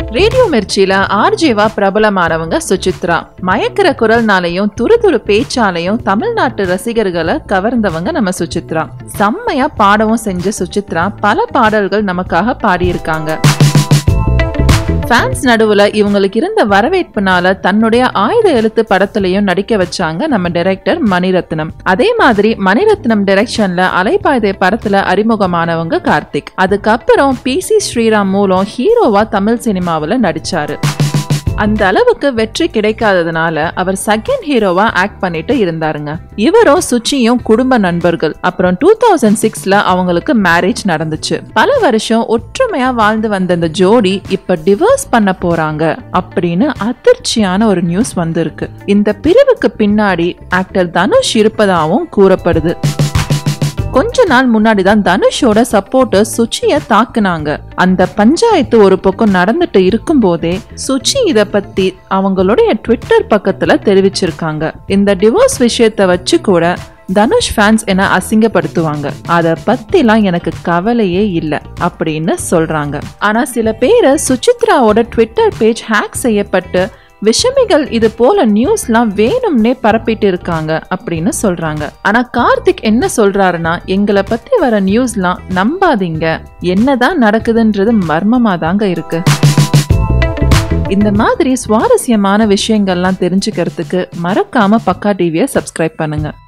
radio மிர்ச்சியில ஆர்ஜேவா பிரபலமானவங்க Suchitra மயக்கிற குரல்னாலையும் துருதுரு பேச்சாலையும் தமிழ்நாட்டு ரசிகர்களை கவர்ந்தவங்க நம்ம சுசித்ரா செம்மையா பாடவும் செஞ்ச சுசித்ரா பல பாடல்கள் நமக்காக பாடியிருக்காங்க ஃபேன்ஸ் நடுவுல இவங்களுக்கு இருந்த வரவேற்புனால தன்னுடைய ஆயுத எழுத்து படத்துலயும் நடிக்க வச்சாங்க நம்ம டைரக்டர் மணிரத்னம் அதே மாதிரி மணிரத்னம் டைரக்ஷன்ல அலைப்பாய்தை படத்துல அறிமுகமானவங்க கார்த்திக் அதுக்கப்புறம் பி சி ஸ்ரீராம் மூலம் ஹீரோவா தமிழ் சினிமாவுல நடிச்சாரு அந்த அளவுக்கு வெற்றி கிடைக்காததுனால அவர் செகண்ட் ஹீரோவா ஆக்ட் பண்ணிட்டு இருந்தாருங்க இவரும் சுச்சியும் குடும்ப நண்பர்கள் அப்புறம் டூ தௌசண்ட் சிக்ஸ்ல அவங்களுக்கு மேரேஜ் நடந்துச்சு பல வருஷம் ஒற்றுமையா வாழ்ந்து வந்த இந்த ஜோடி இப்ப டிவோர்ஸ் பண்ண போறாங்க அப்படின்னு அதிர்ச்சியான ஒரு நியூஸ் வந்திருக்கு இந்த பிரிவுக்கு பின்னாடி ஆக்டர் தனுஷ் இருப்பதாகவும் கூறப்படுது கொஞ்ச நாள் முன்னாடி தான் தனுஷோட சப்போர்ட்டர்ஸ் சுச்சிய தாக்குனாங்க அந்த பஞ்சாயத்து ஒரு பக்கம் நடந்துட்டு இருக்கும் போதே சுச்சி இத பத்தி அவங்களுடைய ட்விட்டர் பக்கத்துல தெரிவிச்சிருக்காங்க இந்த டிவோர்ஸ் விஷயத்த வச்சு கூட தனுஷ் ஃபேன்ஸ் என அசிங்கப்படுத்துவாங்க அத பத்திலாம் எனக்கு கவலையே இல்ல அப்படின்னு சொல்றாங்க ஆனா சில பேரை சுசித்ராவோட ட்விட்டர் பேஜ் ஹேக் செய்யப்பட்டு விஷமிகள் இது போல நியூஸ்லாம் வேணும்னே பரப்பிட்டு இருக்காங்க அப்படின்னு சொல்றாங்க ஆனா கார்த்திக் என்ன சொல்றாருன்னா எங்களை பத்தி வர நியூஸ்லாம் நம்பாதீங்க என்னதான் நடக்குதுன்றது மர்மமா தாங்க இருக்கு இந்த மாதிரி சுவாரஸ்யமான விஷயங்கள்லாம் தெரிஞ்சுக்கிறதுக்கு மறக்காம பக்கா டிவியை சப்ஸ்கிரைப் பண்ணுங்க